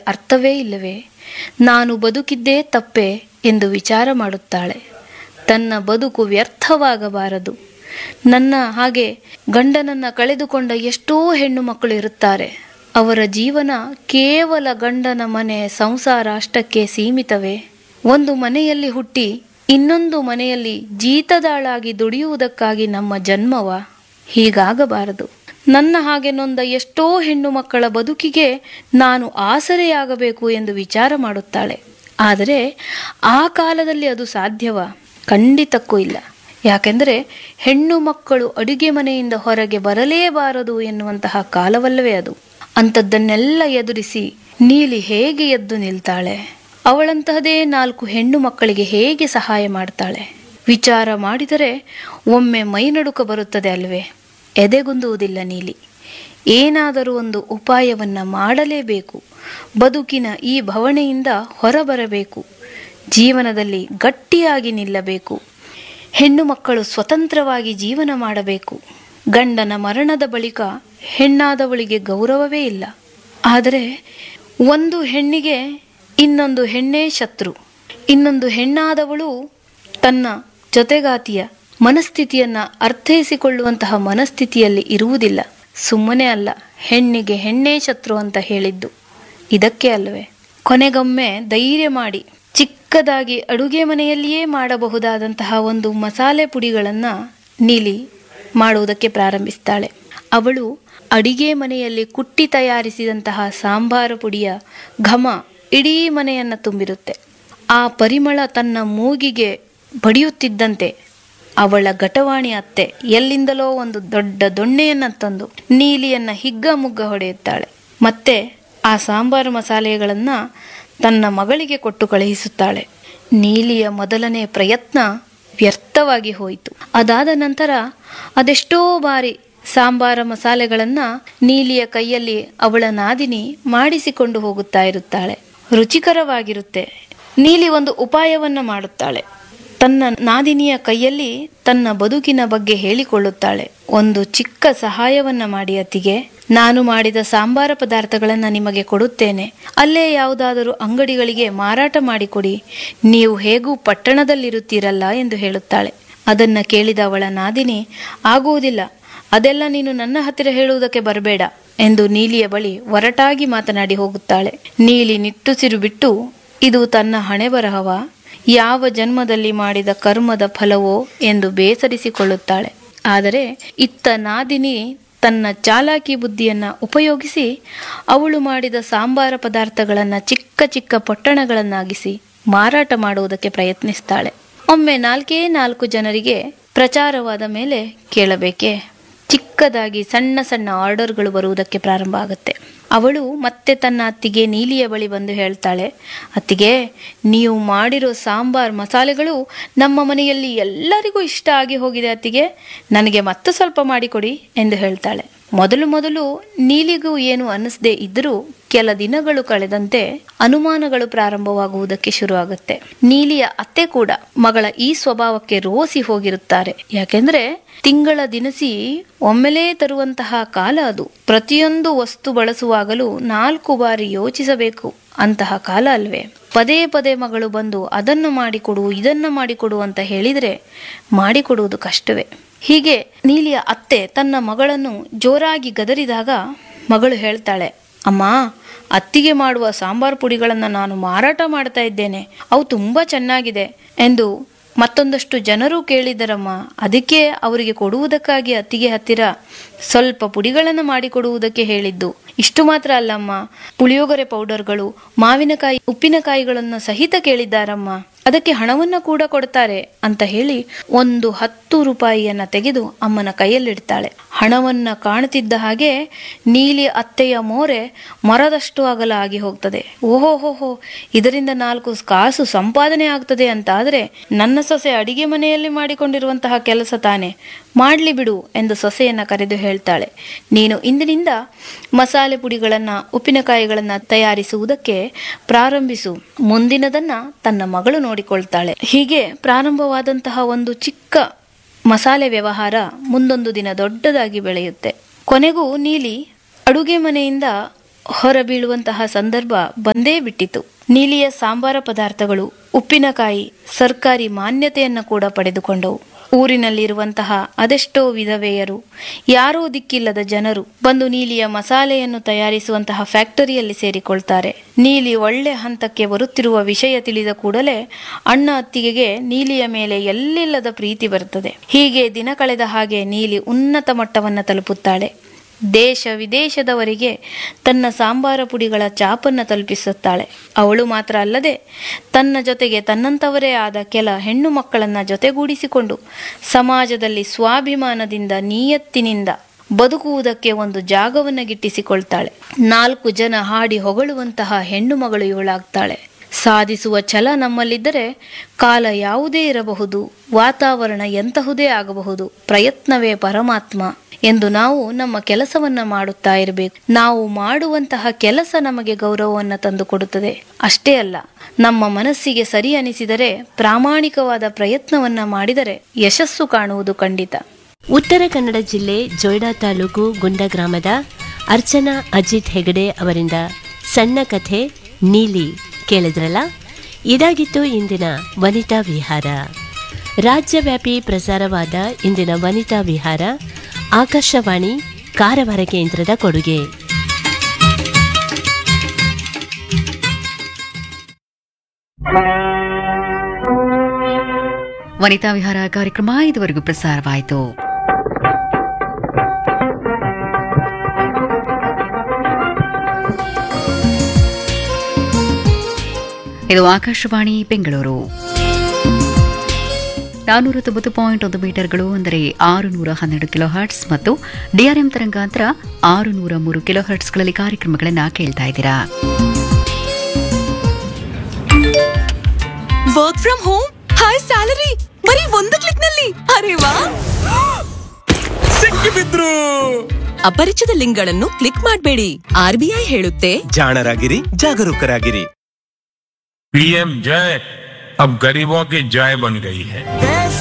ಅರ್ಥವೇ ಇಲ್ಲವೇ ನಾನು ಬದುಕಿದ್ದೇ ತಪ್ಪೆ ಎಂದು ವಿಚಾರ ಮಾಡುತ್ತಾಳೆ ತನ್ನ ಬದುಕು ವ್ಯರ್ಥವಾಗಬಾರದು ನನ್ನ ಹಾಗೆ ಗಂಡನನ್ನ ಕಳೆದುಕೊಂಡ ಎಷ್ಟೋ ಹೆಣ್ಣು ಮಕ್ಕಳು ಇರುತ್ತಾರೆ ಅವರ ಜೀವನ ಕೇವಲ ಗಂಡನ ಮನೆ ಸಂಸಾರ ಅಷ್ಟಕ್ಕೆ ಸೀಮಿತವೇ ಒಂದು ಮನೆಯಲ್ಲಿ ಹುಟ್ಟಿ ಇನ್ನೊಂದು ಮನೆಯಲ್ಲಿ ಜೀತದಾಳಾಗಿ ದುಡಿಯುವುದಕ್ಕಾಗಿ ನಮ್ಮ ಜನ್ಮವ ಹೀಗಾಗಬಾರದು ನನ್ನ ಹಾಗೆ ನೊಂದ ಎಷ್ಟೋ ಹೆಣ್ಣು ಮಕ್ಕಳ ಬದುಕಿಗೆ ನಾನು ಆಸರೆಯಾಗಬೇಕು ಎಂದು ವಿಚಾರ ಮಾಡುತ್ತಾಳೆ ಆದರೆ ಆ ಕಾಲದಲ್ಲಿ ಅದು ಸಾಧ್ಯವ ಖಂಡಿತಕ್ಕೂ ಇಲ್ಲ ಯಾಕೆಂದರೆ ಹೆಣ್ಣು ಮಕ್ಕಳು ಅಡುಗೆ ಮನೆಯಿಂದ ಹೊರಗೆ ಬರಲೇಬಾರದು ಎನ್ನುವಂತಹ ಕಾಲವಲ್ಲವೇ ಅದು ಅಂಥದ್ದನ್ನೆಲ್ಲ ಎದುರಿಸಿ ನೀಲಿ ಹೇಗೆ ಎದ್ದು ನಿಲ್ತಾಳೆ ಅವಳಂತಹದೇ ನಾಲ್ಕು ಹೆಣ್ಣು ಮಕ್ಕಳಿಗೆ ಹೇಗೆ ಸಹಾಯ ಮಾಡ್ತಾಳೆ ವಿಚಾರ ಮಾಡಿದರೆ ಒಮ್ಮೆ ಮೈನಡುಕ ಬರುತ್ತದೆ ಅಲ್ವೇ ಎದೆಗುಂದುವುದಿಲ್ಲ ನೀಲಿ ಏನಾದರೂ ಒಂದು ಉಪಾಯವನ್ನ ಮಾಡಲೇಬೇಕು ಬದುಕಿನ ಈ ಭವಣೆಯಿಂದ ಹೊರಬರಬೇಕು ಜೀವನದಲ್ಲಿ ಗಟ್ಟಿಯಾಗಿ ನಿಲ್ಲಬೇಕು ಹೆಣ್ಣು ಮಕ್ಕಳು ಸ್ವತಂತ್ರವಾಗಿ ಜೀವನ ಮಾಡಬೇಕು ಗಂಡನ ಮರಣದ ಬಳಿಕ ಹೆಣ್ಣಾದವಳಿಗೆ ಗೌರವವೇ ಇಲ್ಲ ಆದರೆ ಒಂದು ಹೆಣ್ಣಿಗೆ ಇನ್ನೊಂದು ಹೆಣ್ಣೇ ಶತ್ರು ಇನ್ನೊಂದು ಹೆಣ್ಣಾದವಳು ತನ್ನ ಜೊತೆಗಾತಿಯ ಮನಸ್ಥಿತಿಯನ್ನ ಅರ್ಥೈಸಿಕೊಳ್ಳುವಂತಹ ಮನಸ್ಥಿತಿಯಲ್ಲಿ ಇರುವುದಿಲ್ಲ ಸುಮ್ಮನೆ ಅಲ್ಲ ಹೆಣ್ಣಿಗೆ ಹೆಣ್ಣೇ ಶತ್ರು ಅಂತ ಹೇಳಿದ್ದು ಇದಕ್ಕೆ ಅಲ್ವೇ ಕೊನೆಗೊಮ್ಮೆ ಧೈರ್ಯ ಮಾಡಿ ಚಿಕ್ಕದಾಗಿ ಅಡುಗೆ ಮನೆಯಲ್ಲಿಯೇ ಮಾಡಬಹುದಾದಂತಹ ಒಂದು ಮಸಾಲೆ ಪುಡಿಗಳನ್ನ ನೀಲಿ ಮಾಡುವುದಕ್ಕೆ ಪ್ರಾರಂಭಿಸ್ತಾಳೆ ಅವಳು ಅಡಿಗೆ ಮನೆಯಲ್ಲಿ ಕುಟ್ಟಿ ತಯಾರಿಸಿದಂತಹ ಸಾಂಬಾರು ಪುಡಿಯ ಘಮ ಇಡೀ ಮನೆಯನ್ನು ತುಂಬಿರುತ್ತೆ ಆ ಪರಿಮಳ ತನ್ನ ಮೂಗಿಗೆ ಬಡಿಯುತ್ತಿದ್ದಂತೆ ಅವಳ ಘಟವಾಣಿ ಅತ್ತೆ ಎಲ್ಲಿಂದಲೋ ಒಂದು ದೊಡ್ಡ ದೊಣ್ಣೆಯನ್ನ ತಂದು ನೀಲಿಯನ್ನ ಹಿಗ್ಗ ಮುಗ್ಗ ಹೊಡೆಯುತ್ತಾಳೆ ಮತ್ತೆ ಆ ಸಾಂಬಾರು ಮಸಾಲೆಗಳನ್ನ ತನ್ನ ಮಗಳಿಗೆ ಕೊಟ್ಟು ಕಳುಹಿಸುತ್ತಾಳೆ ನೀಲಿಯ ಮೊದಲನೇ ಪ್ರಯತ್ನ ವ್ಯರ್ಥವಾಗಿ ಹೋಯಿತು ಅದಾದ ನಂತರ ಅದೆಷ್ಟೋ ಬಾರಿ ಸಾಂಬಾರ ಮಸಾಲೆಗಳನ್ನ ನೀಲಿಯ ಕೈಯಲ್ಲಿ ಅವಳ ನಾದಿನಿ ಮಾಡಿಸಿಕೊಂಡು ಹೋಗುತ್ತಾ ಇರುತ್ತಾಳೆ ರುಚಿಕರವಾಗಿರುತ್ತೆ ನೀಲಿ ಒಂದು ಉಪಾಯವನ್ನ ಮಾಡುತ್ತಾಳೆ ತನ್ನ ನಾದಿನಿಯ ಕೈಯಲ್ಲಿ ತನ್ನ ಬದುಕಿನ ಬಗ್ಗೆ ಹೇಳಿಕೊಳ್ಳುತ್ತಾಳೆ ಒಂದು ಚಿಕ್ಕ ಸಹಾಯವನ್ನ ಮಾಡಿ ಅತಿಗೆ ನಾನು ಮಾಡಿದ ಸಾಂಬಾರ ಪದಾರ್ಥಗಳನ್ನ ನಿಮಗೆ ಕೊಡುತ್ತೇನೆ ಅಲ್ಲೇ ಯಾವುದಾದರೂ ಅಂಗಡಿಗಳಿಗೆ ಮಾರಾಟ ಮಾಡಿಕೊಡಿ ನೀವು ಹೇಗೂ ಪಟ್ಟಣದಲ್ಲಿರುತ್ತೀರಲ್ಲ ಎಂದು ಹೇಳುತ್ತಾಳೆ ಅದನ್ನ ಕೇಳಿದ ಅವಳ ನಾದಿನಿ ಆಗುವುದಿಲ್ಲ ಅದೆಲ್ಲ ನೀನು ನನ್ನ ಹತ್ತಿರ ಹೇಳುವುದಕ್ಕೆ ಬರಬೇಡ ಎಂದು ನೀಲಿಯ ಬಳಿ ಒರಟಾಗಿ ಮಾತನಾಡಿ ಹೋಗುತ್ತಾಳೆ ನೀಲಿ ನಿಟ್ಟುಸಿರು ಬಿಟ್ಟು ಇದು ತನ್ನ ಹಣೆ ಬರಹವ ಯಾವ ಜನ್ಮದಲ್ಲಿ ಮಾಡಿದ ಕರ್ಮದ ಫಲವೋ ಎಂದು ಬೇಸರಿಸಿಕೊಳ್ಳುತ್ತಾಳೆ ಆದರೆ ಇತ್ತ ನಾದಿನಿ ತನ್ನ ಚಾಲಾಕಿ ಬುದ್ಧಿಯನ್ನ ಉಪಯೋಗಿಸಿ ಅವಳು ಮಾಡಿದ ಸಾಂಬಾರ ಪದಾರ್ಥಗಳನ್ನ ಚಿಕ್ಕ ಚಿಕ್ಕ ಪೊಟ್ಟಣಗಳನ್ನಾಗಿಸಿ ಮಾರಾಟ ಮಾಡುವುದಕ್ಕೆ ಪ್ರಯತ್ನಿಸ್ತಾಳೆ ಒಮ್ಮೆ ನಾಲ್ಕೇ ನಾಲ್ಕು ಜನರಿಗೆ ಪ್ರಚಾರವಾದ ಮೇಲೆ ಕೇಳಬೇಕೆ ಚಿಕ್ಕದಾಗಿ ಸಣ್ಣ ಸಣ್ಣ ಆರ್ಡರ್ಗಳು ಬರುವುದಕ್ಕೆ ಪ್ರಾರಂಭ ಆಗುತ್ತೆ ಅವಳು ಮತ್ತೆ ತನ್ನ ಅತ್ತಿಗೆ ನೀಲಿಯ ಬಳಿ ಬಂದು ಹೇಳ್ತಾಳೆ ಅತ್ತಿಗೆ ನೀವು ಮಾಡಿರೋ ಸಾಂಬಾರ್ ಮಸಾಲೆಗಳು ನಮ್ಮ ಮನೆಯಲ್ಲಿ ಎಲ್ಲರಿಗೂ ಇಷ್ಟ ಆಗಿ ಹೋಗಿದೆ ಅತ್ತಿಗೆ ನನಗೆ ಮತ್ತೆ ಸ್ವಲ್ಪ ಮಾಡಿಕೊಡಿ ಎಂದು ಹೇಳ್ತಾಳೆ ಮೊದಲು ಮೊದಲು ನೀಲಿಗೂ ಏನು ಅನ್ನಿಸದೆ ಇದ್ರೂ ಕೆಲ ದಿನಗಳು ಕಳೆದಂತೆ ಅನುಮಾನಗಳು ಪ್ರಾರಂಭವಾಗುವುದಕ್ಕೆ ಶುರುವಾಗುತ್ತೆ ನೀಲಿಯ ಅತ್ತೆ ಕೂಡ ಮಗಳ ಈ ಸ್ವಭಾವಕ್ಕೆ ರೋಸಿ ಹೋಗಿರುತ್ತಾರೆ ಯಾಕೆಂದ್ರೆ ತಿಂಗಳ ದಿನಸಿ ಒಮ್ಮೆಲೇ ತರುವಂತಹ ಕಾಲ ಅದು ಪ್ರತಿಯೊಂದು ವಸ್ತು ಬಳಸುವಾಗಲೂ ನಾಲ್ಕು ಬಾರಿ ಯೋಚಿಸಬೇಕು ಅಂತಹ ಕಾಲ ಅಲ್ವೇ ಪದೇ ಪದೇ ಮಗಳು ಬಂದು ಅದನ್ನು ಮಾಡಿಕೊಡು ಇದನ್ನು ಮಾಡಿಕೊಡು ಅಂತ ಹೇಳಿದರೆ ಮಾಡಿಕೊಡುವುದು ಕಷ್ಟವೇ ಹೀಗೆ ನೀಲಿಯ ಅತ್ತೆ ತನ್ನ ಮಗಳನ್ನು ಜೋರಾಗಿ ಗದರಿದಾಗ ಮಗಳು ಹೇಳ್ತಾಳೆ ಅಮ್ಮ ಅತ್ತಿಗೆ ಮಾಡುವ ಸಾಂಬಾರು ಪುಡಿಗಳನ್ನು ನಾನು ಮಾರಾಟ ಮಾಡ್ತಾ ಇದ್ದೇನೆ ಅವು ತುಂಬ ಚೆನ್ನಾಗಿದೆ ಎಂದು ಮತ್ತೊಂದಷ್ಟು ಜನರು ಕೇಳಿದರಮ್ಮ ಅದಕ್ಕೆ ಅವರಿಗೆ ಕೊಡುವುದಕ್ಕಾಗಿ ಅತ್ತಿಗೆ ಹತ್ತಿರ ಸ್ವಲ್ಪ ಪುಡಿಗಳನ್ನು ಮಾಡಿಕೊಡುವುದಕ್ಕೆ ಹೇಳಿದ್ದು ಇಷ್ಟು ಮಾತ್ರ ಅಲ್ಲಮ್ಮ ಪುಳಿಯೋಗರೆ ಪೌಡರ್ಗಳು ಮಾವಿನಕಾಯಿ ಉಪ್ಪಿನಕಾಯಿಗಳನ್ನು ಸಹಿತ ಕೇಳಿದ್ದಾರಮ್ಮ ಅದಕ್ಕೆ ಹಣವನ್ನ ಕೂಡ ಕೊಡ್ತಾರೆ ಅಂತ ಹೇಳಿ ಒಂದು ಹತ್ತು ರೂಪಾಯಿಯನ್ನ ತೆಗೆದು ಅಮ್ಮನ ಕೈಯಲ್ಲಿಡ್ತಾಳೆ ಹಣವನ್ನ ಕಾಣುತ್ತಿದ್ದ ಹಾಗೆ ನೀಲಿ ಅತ್ತೆಯ ಮೋರೆ ಮರದಷ್ಟು ಅಗಲ ಆಗಿ ಹೋಗ್ತದೆ ಓಹೋಹೋಹೋ ಇದರಿಂದ ನಾಲ್ಕು ಕಾಸು ಸಂಪಾದನೆ ಆಗ್ತದೆ ಅಂತ ಆದ್ರೆ ನನ್ನ ಸೊಸೆ ಅಡಿಗೆ ಮನೆಯಲ್ಲಿ ಮಾಡಿಕೊಂಡಿರುವಂತಹ ಕೆಲಸ ತಾನೆ ಮಾಡ್ಲಿ ಬಿಡು ಎಂದು ಸೊಸೆಯನ್ನ ಕರೆದು ಹೇಳ್ತಾಳೆ ನೀನು ಇಂದಿನಿಂದ ಮಸಾಲೆ ಪುಡಿಗಳನ್ನ ಉಪ್ಪಿನಕಾಯಿಗಳನ್ನ ತಯಾರಿಸುವುದಕ್ಕೆ ಪ್ರಾರಂಭಿಸು ಮುಂದಿನದನ್ನ ತನ್ನ ಮಗಳು ನೋಡಿಕೊಳ್ತಾಳೆ ಹೀಗೆ ಪ್ರಾರಂಭವಾದಂತಹ ಒಂದು ಚಿಕ್ಕ ಮಸಾಲೆ ವ್ಯವಹಾರ ಮುಂದೊಂದು ದಿನ ದೊಡ್ಡದಾಗಿ ಬೆಳೆಯುತ್ತೆ ಕೊನೆಗೂ ನೀಲಿ ಅಡುಗೆ ಮನೆಯಿಂದ ಹೊರಬೀಳುವಂತಹ ಸಂದರ್ಭ ಬಂದೇ ಬಿಟ್ಟಿತು ನೀಲಿಯ ಸಾಂಬಾರ ಪದಾರ್ಥಗಳು ಉಪ್ಪಿನಕಾಯಿ ಸರ್ಕಾರಿ ಮಾನ್ಯತೆಯನ್ನು ಕೂಡ ಪಡೆದುಕೊಂಡವು ಊರಿನಲ್ಲಿರುವಂತಹ ಅದೆಷ್ಟೋ ವಿಧವೆಯರು ಯಾರೋ ದಿಕ್ಕಿಲ್ಲದ ಜನರು ಬಂದು ನೀಲಿಯ ಮಸಾಲೆಯನ್ನು ತಯಾರಿಸುವಂತಹ ಫ್ಯಾಕ್ಟರಿಯಲ್ಲಿ ಸೇರಿಕೊಳ್ತಾರೆ ನೀಲಿ ಒಳ್ಳೆ ಹಂತಕ್ಕೆ ಬರುತ್ತಿರುವ ವಿಷಯ ತಿಳಿದ ಕೂಡಲೇ ಅಣ್ಣ ಅತ್ತಿಗೆಗೆ ನೀಲಿಯ ಮೇಲೆ ಎಲ್ಲಿಲ್ಲದ ಪ್ರೀತಿ ಬರುತ್ತದೆ ಹೀಗೆ ದಿನ ಕಳೆದ ಹಾಗೆ ನೀಲಿ ಉನ್ನತ ಮಟ್ಟವನ್ನು ತಲುಪುತ್ತಾಳೆ ದೇಶ ವಿದೇಶದವರಿಗೆ ತನ್ನ ಸಾಂಬಾರ ಪುಡಿಗಳ ಚಾಪನ್ನು ತಲುಪಿಸುತ್ತಾಳೆ ಅವಳು ಮಾತ್ರ ಅಲ್ಲದೆ ತನ್ನ ಜೊತೆಗೆ ತನ್ನಂಥವರೇ ಆದ ಕೆಲ ಹೆಣ್ಣು ಮಕ್ಕಳನ್ನ ಜೊತೆಗೂಡಿಸಿಕೊಂಡು ಸಮಾಜದಲ್ಲಿ ಸ್ವಾಭಿಮಾನದಿಂದ ನಿಯತ್ತಿನಿಂದ ಬದುಕುವುದಕ್ಕೆ ಒಂದು ಜಾಗವನ್ನು ಗಿಟ್ಟಿಸಿಕೊಳ್ತಾಳೆ ನಾಲ್ಕು ಜನ ಹಾಡಿ ಹೊಗಳುವಂತಹ ಹೆಣ್ಣು ಮಗಳು ಇವಳಾಗ್ತಾಳೆ ಸಾಧಿಸುವ ಛಲ ನಮ್ಮಲ್ಲಿದ್ದರೆ ಕಾಲ ಯಾವುದೇ ಇರಬಹುದು ವಾತಾವರಣ ಎಂತಹುದೇ ಆಗಬಹುದು ಪ್ರಯತ್ನವೇ ಪರಮಾತ್ಮ ಎಂದು ನಾವು ನಮ್ಮ ಕೆಲಸವನ್ನ ಮಾಡುತ್ತಾ ಇರಬೇಕು ನಾವು ಮಾಡುವಂತಹ ಕೆಲಸ ನಮಗೆ ಗೌರವವನ್ನು ತಂದುಕೊಡುತ್ತದೆ ಅಷ್ಟೇ ಅಲ್ಲ ನಮ್ಮ ಮನಸ್ಸಿಗೆ ಸರಿ ಅನಿಸಿದರೆ ಪ್ರಾಮಾಣಿಕವಾದ ಪ್ರಯತ್ನವನ್ನ ಮಾಡಿದರೆ ಯಶಸ್ಸು ಕಾಣುವುದು ಖಂಡಿತ ಉತ್ತರ ಕನ್ನಡ ಜಿಲ್ಲೆ ಜೊಯ್ಡಾ ತಾಲೂಕು ಗುಂಡ ಗ್ರಾಮದ ಅರ್ಚನಾ ಅಜಿತ್ ಹೆಗಡೆ ಅವರಿಂದ ಸಣ್ಣ ಕಥೆ ನೀಲಿ ಕೇಳಿದ್ರಲ್ಲ ಇದಾಗಿತ್ತು ಇಂದಿನ ವನಿತಾ ವಿಹಾರ ರಾಜ್ಯವ್ಯಾಪಿ ಪ್ರಸಾರವಾದ ಇಂದಿನ ವನಿತಾ ವಿಹಾರ ಆಕಾಶವಾಣಿ ಕಾರವಾರ ಕೇಂದ್ರದ ಕೊಡುಗೆ ವನಿತಾ ವಿಹಾರ ಕಾರ್ಯಕ್ರಮ ಇದುವರೆಗೂ ಪ್ರಸಾರವಾಯಿತು ಇದು ಆಕಾಶವಾಣಿ ಬೆಂಗಳೂರು ನಾನ್ನೂರ ತೊಂಬತ್ತು ಪಾಯಿಂಟ್ ಒಂದು ಮೀಟರ್ಗಳು ಅಂದರೆ ಆರು ನೂರ ಹನ್ನೆರಡು ಕಿಲೋ ಹರ್ಟ್ಸ್ ಮತ್ತು ಡಿಆರ್ಎಂ ತರಂಗಾಂತರ ಆರು ನೂರ ಮೂರು ಕಿಲೋ ಹರ್ಟ್ಸ್ಗಳಲ್ಲಿ ಕಾರ್ಯಕ್ರಮಗಳನ್ನು ಕೇಳ್ತಾ ಇದ್ದೀರಾ work from home high salary ಬರೀ ಒಂದು ಕ್ಲಿಕ್ ನಲ್ಲಿ ಅರೆ ವಾ ಸಿಕ್ಕಿಬಿದ್ರು ಅಪರಿಚಿತ ಲಿಂಕ್ಗಳನ್ನು ಕ್ಲಿಕ್ ಮಾಡಬೇಡಿ ಆರ್ಬಿಐ ಹೇಳುತ್ತೆ ಜಾಣರಾಗಿರಿ ಜಾಗರೂಕರಾಗಿರಿ पीएम जय अब गरीबों की जय बन गई है